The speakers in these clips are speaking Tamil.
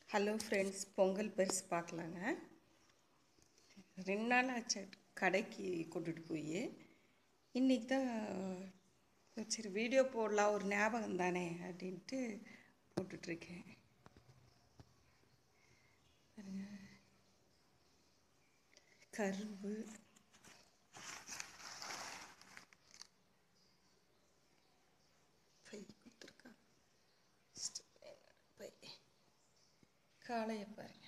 ஹலோ ஃப்ரெண்ட்ஸ் பொங்கல் பரிசு பார்க்கலாங்க ரெண்டு நாள் ஆச்சு கடைக்கு கூட்டிகிட்டு போய் இன்றைக்கி தான் சரி வீடியோ போடலாம் ஒரு ஞாபகம் தானே அப்படின்ட்டு போட்டுட்ருக்கேன் பாருங்க. கரும்பு பை கொடுத்துருக்கா பை காளையை பாருங்க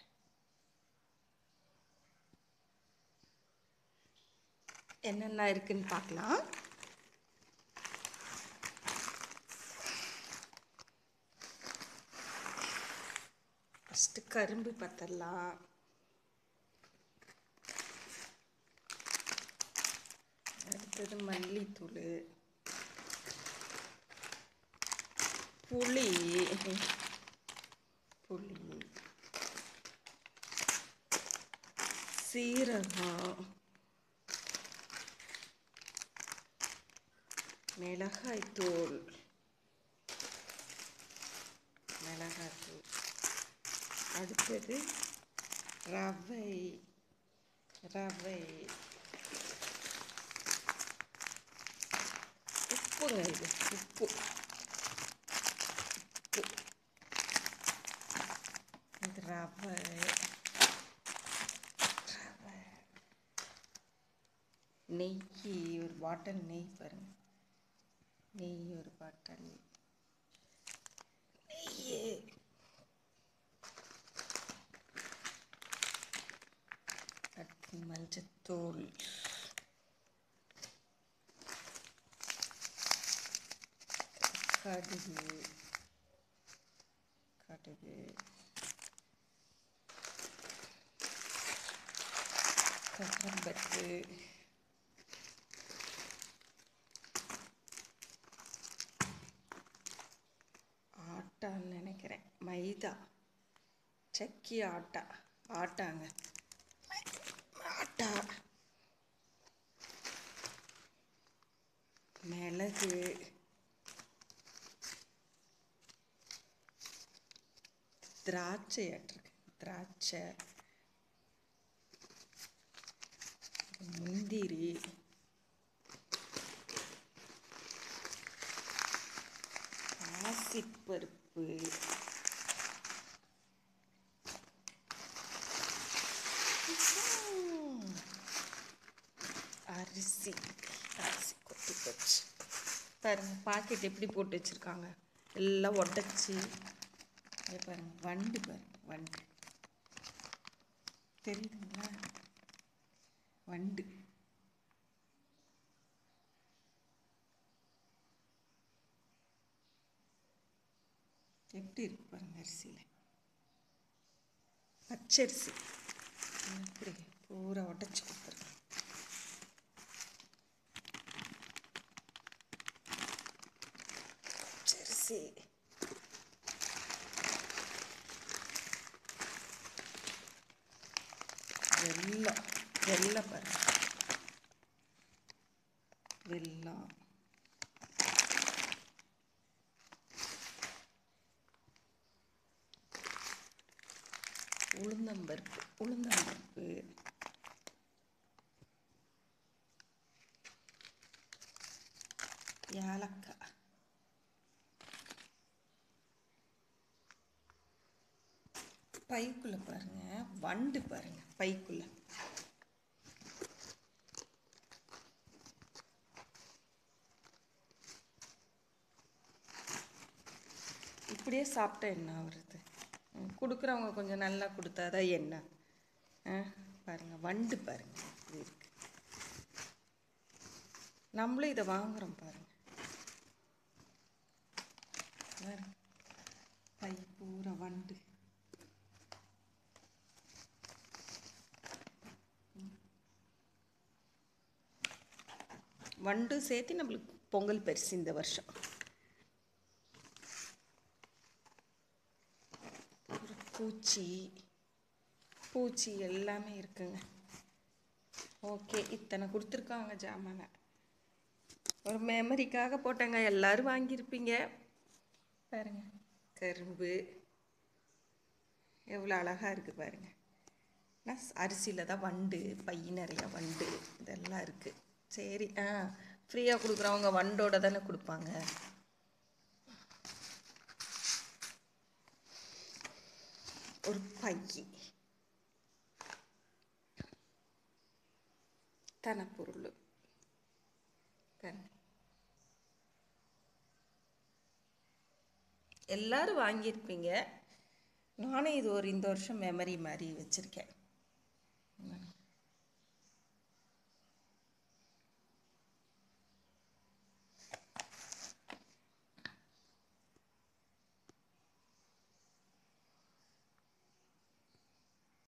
என்னென்ன இருக்குன்னு பார்க்கலாம் ஃபஸ்ட்டு கரும்பு பத்தரலாம் அடுத்தது மல்லித்தூள் புளி புளி சீரகம் மிளகாய்த்தூள் மிளகாய்த்தூள் அடுத்தது ரவை ரவை உப்புங்க இது உப்பு உப்பு இது ரவை ரவை நெய் ஒரு பாட்டில் நெய் பாருங்க நெய் ஒரு பாட்டில் நெய் அடுத்து மஞ்சத்தூள் கடுகு கடுகு கசம்பருப்பு ஆட்டான்னு நினைக்கிறேன் மைதா சக்கி ஆட்டா ஆட்டாங்க ஆட்டா மிளகு திராட்சை ஆட்டிருக்கு திராட்சை முந்திரி பாசிப்பருப்பு அரிசி அரிசி கொட்டி போச்சு பாருங்க பாக்கெட் எப்படி போட்டு வச்சுருக்காங்க எல்லாம் உடச்சி இதை பாருங்க வண்டு பாருங்க வண்டு தெரியுதுங்களா வண்டு எப்படி இருக்கு பாருங்க அரிசியில் பச்சரிசி எப்படி பூரா உடச்சி கொடுத்துருக்கேன் பச்சரிசி வெல்லம் வெல்லம் பாருங்க வெல்லம் உளுந்தம்பருப்பு உளுந்தம்பருப்பு ஏலக்காய் பைக்குள்ள பாருங்க வண்டு பாருங்க பைக்குள்ள இப்படியே சாப்பிட்டா என்ன வருது கொடுக்குறவங்க கொஞ்சம் நல்லா கொடுத்தாதான் என்ன ஆ பாருங்க வண்டு பாருங்க இது இருக்கு நம்மளும் இதை வாங்குறோம் பாருங்க பாருங்க. பை பூரா வண்டு வண்டு சேர்த்து நம்மளுக்கு பொங்கல் பரிசு இந்த வருஷம் ஒரு பூச்சி பூச்சி எல்லாமே இருக்குங்க ஓகே இத்தனை கொடுத்துருக்காங்க ஜாமானை ஒரு மெமரிக்காக போட்டேங்க எல்லாரும் வாங்கியிருப்பீங்க பாருங்க கரும்பு எவ்வளோ அழகாக இருக்குது பாருங்க நான் அரிசியில் தான் வண்டு பை நிறையா வண்டு இதெல்லாம் இருக்குது சரி ஆ ஃப்ரீயாக கொடுக்குறவங்க வண்டோட தானே கொடுப்பாங்க ஒரு பை தனப்பொருள் பாருங்க எல்லாரும் வாங்கியிருப்பீங்க நானும் இது ஒரு இந்த வருஷம் மெமரி மாதிரி வச்சுருக்கேன்